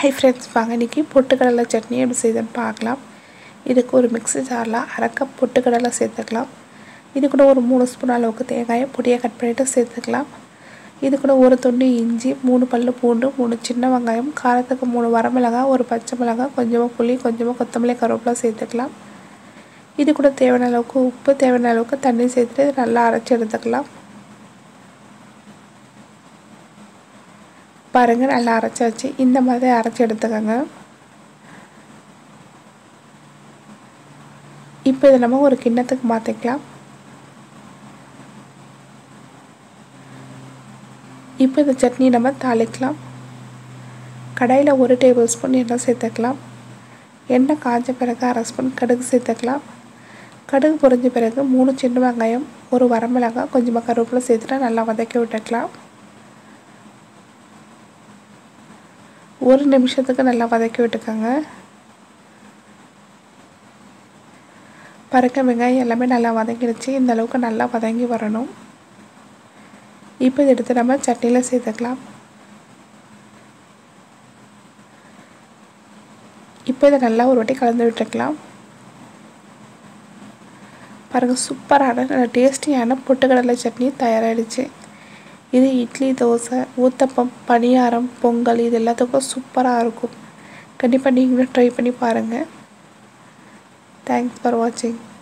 hi friends வாங்க இன்றைக்கி பொட்டுக்கடலை சட்னி எப்படி செய்யுதுன்னு பார்க்கலாம் இதுக்கு ஒரு மிக்ஸி ஜாரில் அரை கப் பொட்டுக்கடலை சேர்த்துக்கலாம் இது கூட ஒரு மூணு ஸ்பூன் அளவுக்கு தேங்காயை பொடியாக கட் பண்ணிவிட்டு சேர்த்துக்கலாம் இது கூட ஒரு துண்டு இஞ்சி மூணு பல் பூண்டு மூணு சின்ன வெங்காயம் காரத்துக்கு மூணு வரமிளகாய் ஒரு பச்சை மிளகாய் கொஞ்சமாக புளி கொஞ்சமாக கொத்தமல்லி கருவேப்பிலை சேர்த்துக்கலாம் இது கூட தேவையான அளவுக்கு உப்பு தேவையான அளவுக்கு தண்ணி சேர்த்துட்டு இதை நல்லா அரைச்சி எடுத்துக்கலாம் பாருங்கள் நல்லா அரைச்சாச்சு இந்த மாதிரி அரைச்சி எடுத்துக்கோங்க இப்போ இதை நம்ம ஒரு கிண்ணத்துக்கு மாற்றிக்கலாம் இப்போ இந்த சட்னி நம்ம தாளிக்கலாம் கடாயில் ஒரு டேபிள் ஸ்பூன் எண்ணெய் சேர்த்துக்கலாம் எண்ணெய் காஞ்ச பிறகு அரை ஸ்பூன் கடுகு சேர்த்துக்கலாம் கடுகு பொரிஞ்ச பிறகு மூணு சின்ன வெங்காயம் ஒரு வரமிளகாய் கொஞ்சமாக கருவேப்பிலை சேர்த்துட்டு நல்லா வதக்கி விட்டுக்கலாம் ஒரு நிமிஷத்துக்கு நல்லா வதக்கி விட்டுக்கோங்க பறக்க வெங்காயம் எல்லாமே நல்லா வதங்கிடுச்சு இந்த அளவுக்கு நல்லா வதங்கி வரணும் இப்போ இதை எடுத்து நம்ம சட்னியில் சேர்த்துக்கலாம் இப்போ இதை நல்லா ஒரு வாட்டி கலந்து விட்டுக்கலாம் பாருங்கள் சூப்பரான நல்ல டேஸ்டியான பொட்டுக்கடலை சட்னி தயாராகிடுச்சு இது இட்லி தோசை ஊத்தப்பம் பணியாரம் பொங்கல் இது எல்லாத்துக்கும் சூப்பராக இருக்கும் கண்டிப்பாக நீங்களும் ட்ரை பண்ணி பாருங்கள் தேங்க்ஸ் ஃபார் வாட்சிங்